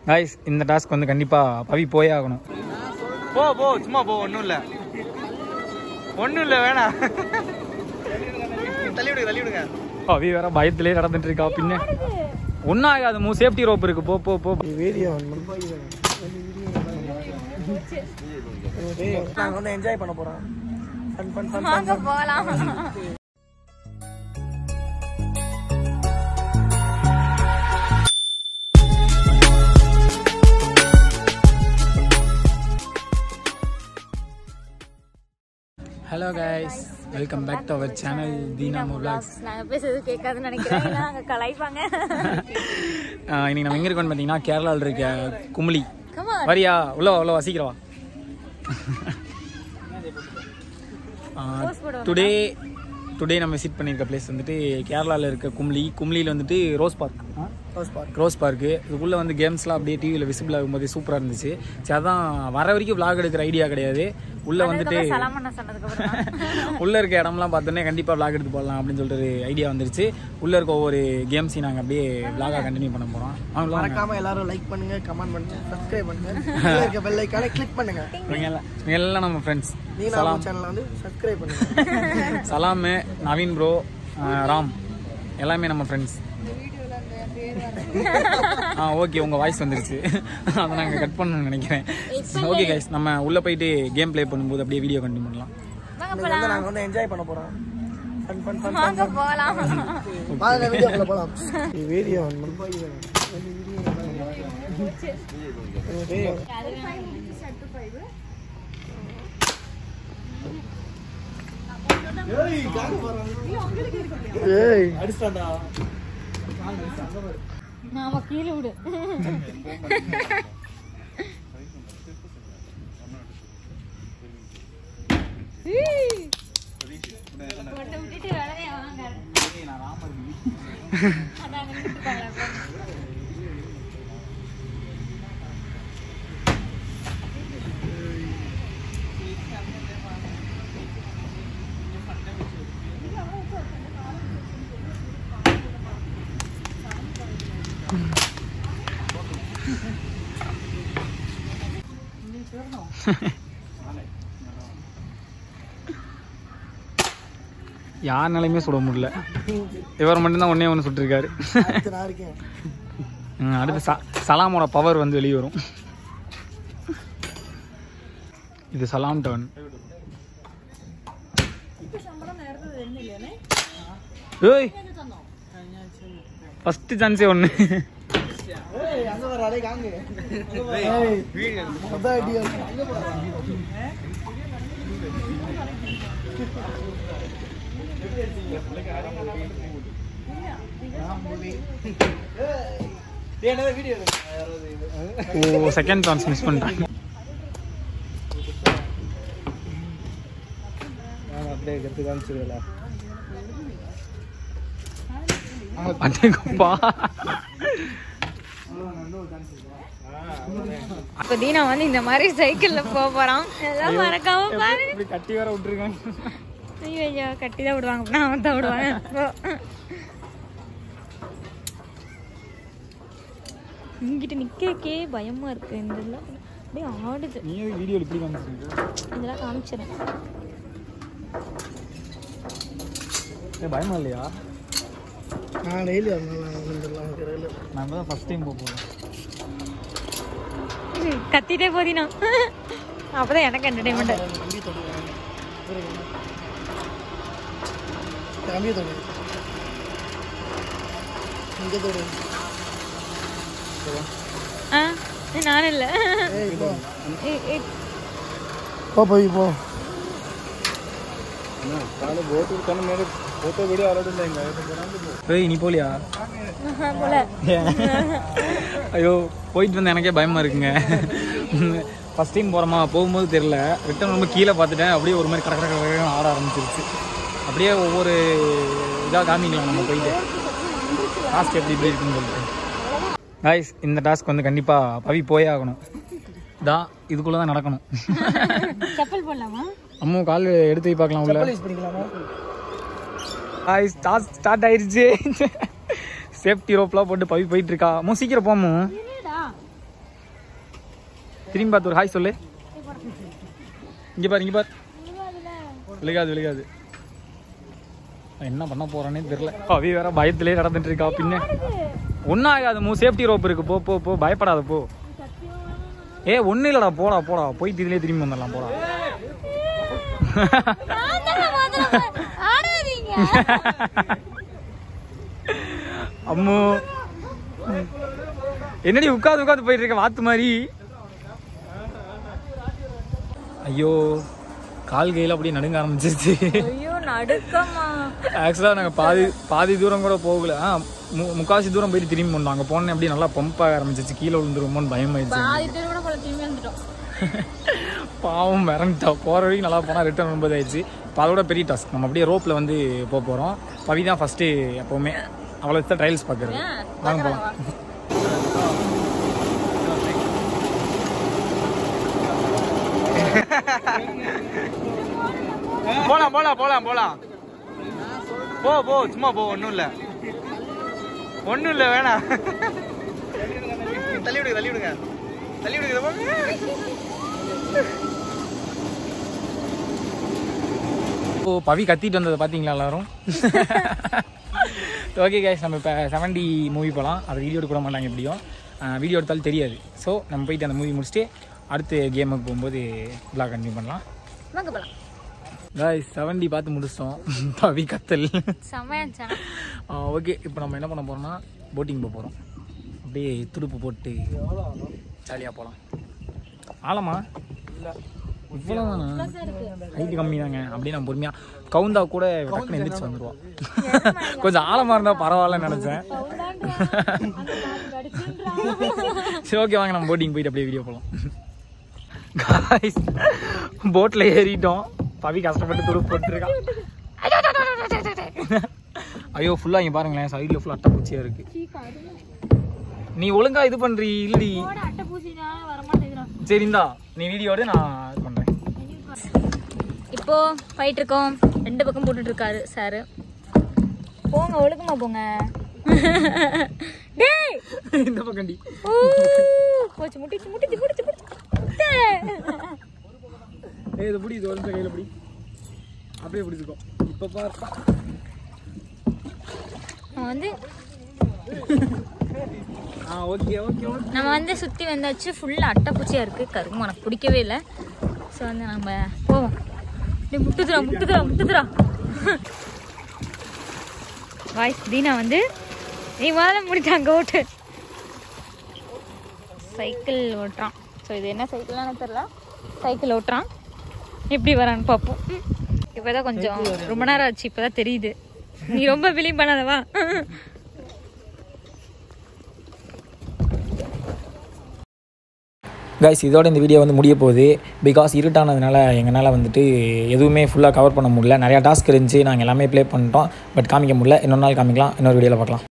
Guys இந்த task வந்து கண்டிப்பாக பவி போயே ஆகணும் போ போ சும்மா போ ஒன்றும் இல்லை ஒன்றும் இல்லை வேணாம் தள்ளி விடுங்க தள்ளி விடுங்க பவி வேற பயத்திலே நடந்துட்டு இருக்கா பின்ன ஒன்றும் ஆகாது மூ சேஃப்டி ரோப் இருக்கு போ போ போ வீடியோ நாங்கள் வந்து என்ஜாய் பண்ண போகிறோம் ஃபன் ஃபன் ஃபன் வாங்க போகலாம் hello guys welcome back to our channel Dheena vlogs நாங்க பேசுறது கேட்காதுன்னு நினைக்கிறேன் ஏன்னா அங்க கலாய்ப்பாங்க ஆஹ் இன்னைக்கு நம்ம எங்க இருக்கோம்னு பார்த்தீங்கன்னா கேரளாவில் இருக்க குமுளி Come on. வரியா உள்ள வா, உள்ள வா சீக்கிரம் Pose போடுவாங்க. டுடே டுடே நம்ம விசிட் பண்ணியிருக்க பிளேஸ் வந்துட்டு கேரளாவில் இருக்க கும்ளி கும்ளியில் வந்துட்டு rose park rose park rose park இதுக்குள்ளே வந்து கேம்ஸ்லாம் அப்படியே டிவியில் விசிபிள் ஆகும்போது சூப்பராக இருந்துச்சு சரி அதான் வர வரைக்கும் vlog எடுக்கிற ஐடியா கிடையாது உள்ளே வந்துட்டு அதுக்கப்புறம் சலாம் பண்ண சொன்னதுக்கு அப்புறம் உள்ளே இருக்க இடம்லாம் பார்த்தோன்னே கண்டிப்பாக vlog எடுத்து போடலாம் அப்படின்னு சொல்லிட்டு ஒரு ஐடியா வந்துருச்சு உள்ளே இருக்க ஒவ்வொரு கேம்ஸையும் நாங்கள் அப்படியே vlog-ஆ கண்டினியூ பண்ண போகிறோம் அவங்க மறக்காம எல்லாரும் லைக் பண்ணுங்க கமெண்ட் பண்ணுங்க சப்ஸ்கிரைப் பண்ணுங்க கீழ இருக்க பெல் ஐக்கானை கிளிக் பண்ணுங்க இவங்க எல்லாம் இவங்க எல்லாம் நம்ம ஃப்ரெண்ட்ஸ் நீனா சேனலை வந்து சப்ஸ்கிரைப் பண்ணுங்க சலாமு நவீன் ப்ரோ ராம் எல்லாமே நம்ம ஃப்ரெண்ட்ஸ் ஆ ஓகே உங்கள் வாய்ஸ் வந்துருச்சு அதை நாங்கள் கட் பண்ணணும்னு நினைக்கிறேன் ஓகே கைஸ் நம்ம உள்ளே போயிட்டு கேம் ப்ளே பண்ணும்போது அப்படியே வீடியோ கண்டினியூ பண்ணலாம் வாங்க இன்னைக்கு வந்து நாங்கள் வந்து என்ஜாய் பண்ண போகிறோம் ஃபன் ஃபன் ஃபன் வாங்க போகலாம் வாங்க வீடியோக்குள்ள போகலாம் வீடியோ ஏய் அடிச்சாண்டா நாம கீழே விடு கொண்டு விட்டுட்டு வேலையை வாங்க அதான் நின்னுட்டு இருக்காங்களா இப்போ? யாருனாலையுமே சுட முடியல இவர் மட்டும்தான் ஒன்றே ஒன்று சுட்டிருக்காரு அடுத்து நான் இருக்கேன் ம், அடுத்து ச சலாமோட பவர் வந்து வெளியே வரும் இது சலாம் டர்ன் ஏய் ஃபர்ஸ்ட் சான்ஸே ஒன்று ஏய் அங்க வர அடே காங்க ஏய் அதான் ஐடியா ஓ செகண்ட் சான்ஸ் மிஸ் பண்ணிட்டாங்க அப்படியே கத்து காமிச்சிருக்கல அட்டேக்குப்பா இப்போ தீனா வந்து இந்த மாதிரி சைக்கிள்ல போக போறான் எல்லாம் மறக்காம பாரு இப்படி கட்டி வேற விட்டுருக்காங்க ஐயோ ஐயோ கட்டி தான் விடுவாங்க அப்படின்னா அவன் தான் விடுவாங்க போ. இங்கிட்ட நிக்கக்கே பயமா இருக்கு இந்த இதெல்லாம் அப்படியே ஆடுது நீ வீடியோ இப்படி காமிச்சிருக்க இதெல்லாம் காமிச்சிடறேன் ஏய், பயமா இல்லையா நான் டெய்லி அதனால வந்துடலாம் இருக்கிறது நான் இப்போ தான் ஃபஸ்ட் டைம் போக போகிறேன் கத்திட்டே போதினா அப்பதான் எனக்கு என்டர்டைன்மெண்ட் தம்பி தொடு தம்பி தொடு இங்கே தொடு ஆ நானும் இல்லை ஏய் போ ஏய், ஏய், போ போய் போ ஏய் நீ போலியா ஆஹா, போல ஐயோ போயிட்டு வந்து எனக்கே பயமா இருக்குங்க ஃபர்ஸ்ட் டைம் போகிறோமா போகும்போது தெரில ரிட்டன் ரொம்ப கீழே பார்த்துட்டேன் அப்படியே ஒரு மாதிரி கடை கடை கடை ஆட ஆரம்பிச்சிருச்சு அப்படியே ஒவ்வொரு இதாக காமிக்கலாம் நம்ம போயிட்டு டாஸ்க் எப்படி இப்படி இருக்குன்னு சொல்லிட்டு காய்ஸ் இந்த டாஸ்க் வந்து கண்டிப்பாக பவி போயே ஆகணும் தான் இதுக்குள்ளே தான் நடக்கணும் செப்பல் போடலாமா அம்மா கால் எடுத்து போய் பார்க்கலாம் உள்ள யூஸ் பண்ணிக்கலாமா காய்ஸ் டாஸ்க் ஸ்டார்ட் ஆயிடுச்சு சேஃப்டி ரோப்லாம் போட்டு பவி போயிட்டு இருக்கா அம்மா சீக்கிரம் போமோ என்னடா திரும்பி பார்த்து ஒரு ஹாய் சொல்லு இங்கே பாரு இங்கே பாரு விழுகாது விழுகாது நான் என்ன பண்ண போறானே தெரியல அவி வேற பயத்திலே நடந்துட்டு இருக்கா பின்ன ஒன்றும் ஆகாது மூ சேஃப்டி ரோப் இருக்கு போ போ போ பயப்படாத போ ஏ ஒன்றும் இல்லடா போடா போடா போய் இதுலேயே திரும்பி வந்துடலாம் போடா ஆடாதீங்க அம்மு என்னடி உட்காந்து உட்காந்து போயிட்டு இருக்க வாத்து மாதிரி ஐயோ கால் கையில் அப்படியே நடுங்க ஆரம்பிச்சிருச்சு ஐயோ நடுக்கமா ஆக்சுவலாக நாங்கள் பாதி பாதி தூரம் கூட போகல ஆ மு- முக்காசி தூரம் போயிட்டு திரும்பி வந்தோம் அங்கே போனேன் அப்படியே நல்லா பம்ப் ஆக ஆரம்பிச்சிச்சு கீழே விழுந்துருமோன்னு பயமாயிடுச்சு பாதி பேர் கூட போல திரும்பி வந்துட்டோம் பாவம் மிரண்டா போகிற வரைக்கும் நல்லா போனால் ரிட்டர்ன் ஒன்பது ஆயிடுச்சு இப்போ அதோட பெரிய டாஸ்க் நம்ம அப்படியே ரோப்பில் வந்து போக போகிறோம் பவி தான் ஃபஸ்ட்டு எப்போவுமே அவளை வச்சு தான் ட்ரையல்ஸ் பார்க்குறது வாங்க போகலாம் போலாம் போலாம் போலாம் போலாம் போ போ சும்மா போ ஒன்றும் இல்லை ஒன்றும் இல்லை வேணாம் தள்ளி விடுங்க தள்ளி விடுங்க தள்ளி விடுங்க இதை போங்க. ஓ பவி கத்திட்டு வந்ததை பார்த்தீங்களா எல்லாரும் ஓகே கைஸ் நம்ம இப்போ செவன்டி மூவி போகலாம் அது வீடியோ எடுக்க கூட மாட்டாங்க எப்படியும் வீடியோ எடுத்தாலும் தெரியாது ஸோ நம்ம போயிட்டு அந்த மூவி முடிச்சுட்டு அடுத்து கேமுக்கு போகும்போது விளாக் கண்டினியூ பண்ணலாம் வாங்க போலாம் கைஸ் செவன்டி பார்த்து முடிச்சிட்டோம் பவி கத்தல் செம்மையா ஓகே இப்போ நம்ம என்ன பண்ண போகிறோம்னா போட்டிங் போக போகிறோம் அப்படியே துடுப்பு போட்டு ஜாலியாக போகலாம் ஆழமா இவ்வளோ ஹைட்டு கம்மி தாங்க அப்படியே நான் பொறுமையாக கவுந்தா கூட டக்குன்னு எந்திரிச்சு வந்துடுவோம் கொஞ்சம் ஆழமாக இருந்தால் பரவாயில்லன்னு நினச்சேன் சரி ஓகே வாங்க நம்ம போட்டிங் போயிட்டு அப்படியே வீடியோ போகலாம் காய்ஸ் போட்டில் ஏறிட்டோம் பவி கஷ்டப்பட்டு துடுப்பு போட்டுருக்கான் ஐயோ ஃபுல்லாக இங்கே பாருங்களேன் சைடில் ஃபுல்லாக அட்டைப்பூச்சியாக இருக்கு நீ ஒழுங்கா இது பண்றீ இல்லடி அட்டை பூசினா வர மாட்டேங்கிறான் சரி இந்தா நீ வீடியோட நான் இது பண்றேன் இப்போ போயிட்டு இருக்கோம் ரெண்டு பக்கம் போட்டுட்டு இருக்காரு சாரு போங்க ஒழுக்கமா போங்க டேய் இந்த பக்கண்டி ஊ, போச்சு முட்டிச்சு முட்டிச்சு முட்டிச்சு முட்டிச்சு ஏய் இது பிடி இது வந்து கையில் பிடி அப்படியே பிடிச்சிக்கோ இப்போ பார் நம்ம வந்து ஆ ஓகே ஓகே ஓகே நம்ம வந்து சுற்றி வந்தாச்சு ஃபுல்லாக அட்டைப்பூச்சியாக இருக்குது கரும்பு எனக்கு பிடிக்கவே இல்லை ஸோ வந்து நம்ம போவோம் டேய் முட்டுதுரா முட்டுதுரா முட்டுதுரா வாய்ஸ் தீனா வந்து நீ முதல்ல முடிட்டாங்க ஓட்டு சைக்கிள் ஓட்டுறான் ஸோ இது என்ன சைக்கிள்னு தெரில சைக்கிள் ஓட்டுறான் எப்படி வரான்னு பார்ப்போம் இப்போ தான் கொஞ்சம் ரொம்ப நேரம் ஆச்சு இப்போ தான் தெரியுது நீ ரொம்ப பிலீவ் பண்ணாதவா கைஸ் இதோட இந்த வீடியோ வந்து முடிய போகுது பிகாஸ் இருட்டானதுனால எங்களால் வந்துட்டு எதுவுமே ஃபுல்லாக கவர் பண்ண முடியல நிறையா டாஸ்க் இருந்துச்சு நாங்கள் எல்லாமே ப்ளே பண்ணிட்டோம் பட் காமிக்க முடியல இன்னொரு நாள் காமிக்கலாம் இன்னொரு வீடியோவில் பார்க்கலாம்